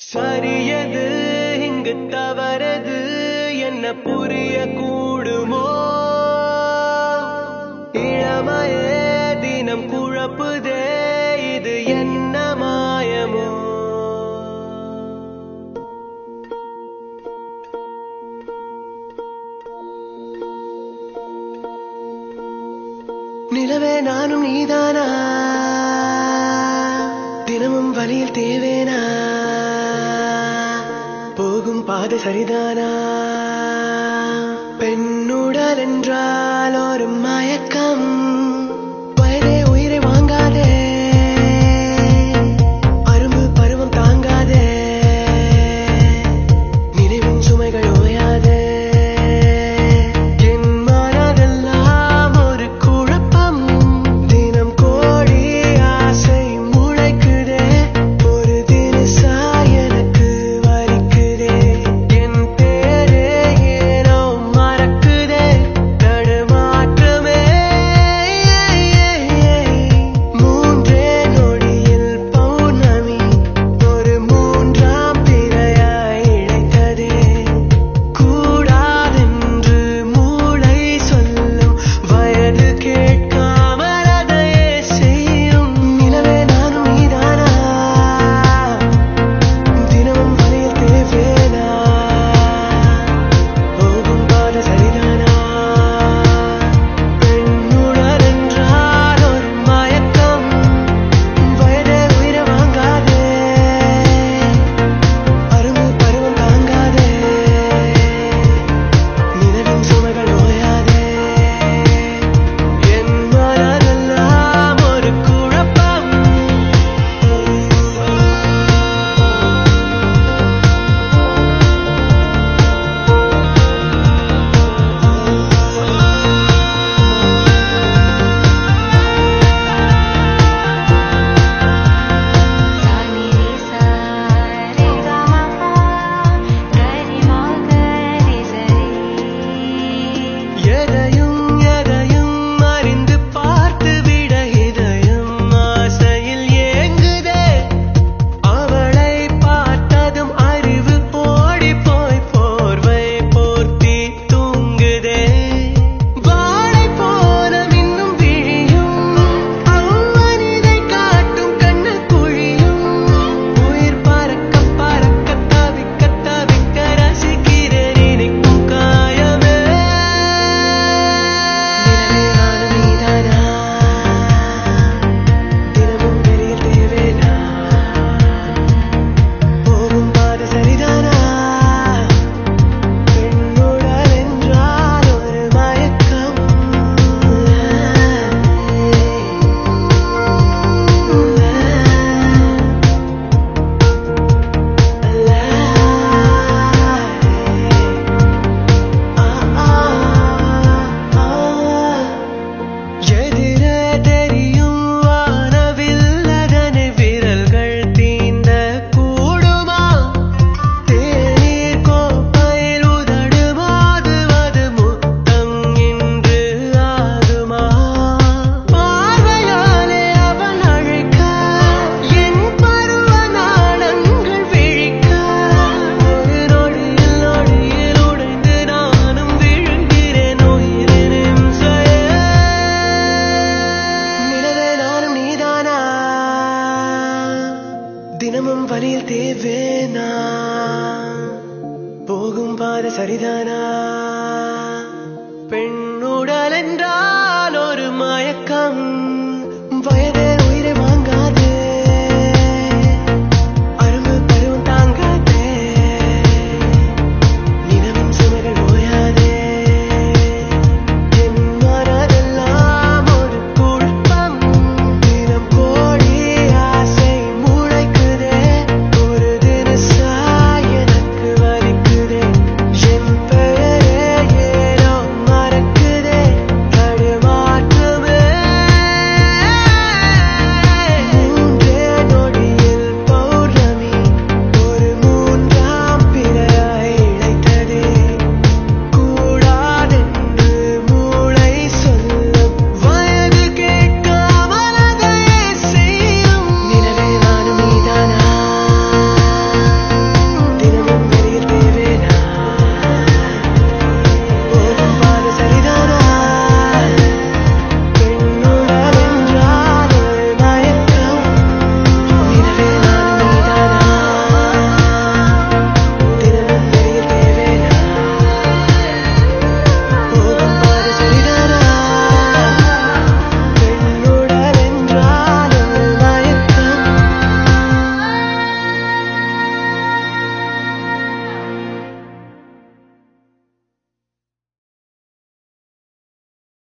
சரியது இங்கு தவறது என்ன புரிய கூடுமோ இளமையே தினம் குழப்புதே இது என்ன மாயமோ நிலவே நானும் நீதானா தினமும் வழியில் தேவேனா போகும் பாதை சரிதானா பெண்ணுடல் என்றால் ஒரு மயக்கம் வயதே உயிரை வாங்காதே அரும்பு பருவம் தாங்காதே நினைவின் சுமைகள் ஓயாதே என் மனதெல்லாம் ஒரு குழப்பம் தினம் கோடி ஆசை முளைக்குதே ஒரு தினசா எனக்கு வலிக்குதே என் பேரே ஏனோ மறக்குதே தடுமாற்றமே மூன்றே நொடியில் பௌர்ணமி ஒரு மூன்றாம் பிறையாய் இழைத்ததே கூடாதென்று மூளை சொல்லும் வயது கேட்காமல் அதையே செய்யும் நிலவே நானும் நீதானா தினமும் வழியில் தேவேனா போகும் பாத சரிதானா பெண்ணுடல் என்றால் ஒரு மயக்கம் வயதே உயிரை வாங்காதே அரும்பு பருவம் தாங்காதே நிலவின் சுமைகள் ஓயாதே என் மனதெல்லாம் ஒரு குழப்பம் சானி ரே சா ரே கா மா பா கரி மா கரி சரி எதையும் எதையும் அறிந்து பார்த்து விட இதயம் ஆசையில் ஏங்குதே அவளை பார்த்ததும் அறிவு ஓடி போய் போர்வை போர்த்தி தூங்குதே வாழை போல மின்னும் விழியும் அவ்வனிதை காட்டும் கண்ணு குழியும் உயிர் பறக்க பறக்க தவிக்க தவிக்க ரசிக்கிறேன் இனிக்கும் காயமே நிலவே நானும் நீதானா தினமும் வெளியில் தேவேனா போகும் பாதை சரிதானா பெண்ணுடல் என்றால் ஒரு மயக்கம் எதிரே தெரியும் வானவில் அதனை விரல்கள் தீண்ட கூடுமா தேநீர் கோப்பையில் உதடு மோதுவது முத்தம் இன்று ஆகுமா பார்வையாலே அவள் அழைக்க என் பருவ நாணங்கள் விழிக்க ஒரு நொடியில் நொடியில் உடைந்து நானும் விழுகிறேன் உயிரினும் நிலவே நானும் நீதானா தினமும் வழியில் தேவேனா போகும் பாதை சரிதானா பெண்ணுடல் என்றால் ஒரு மயக்கம் வயதே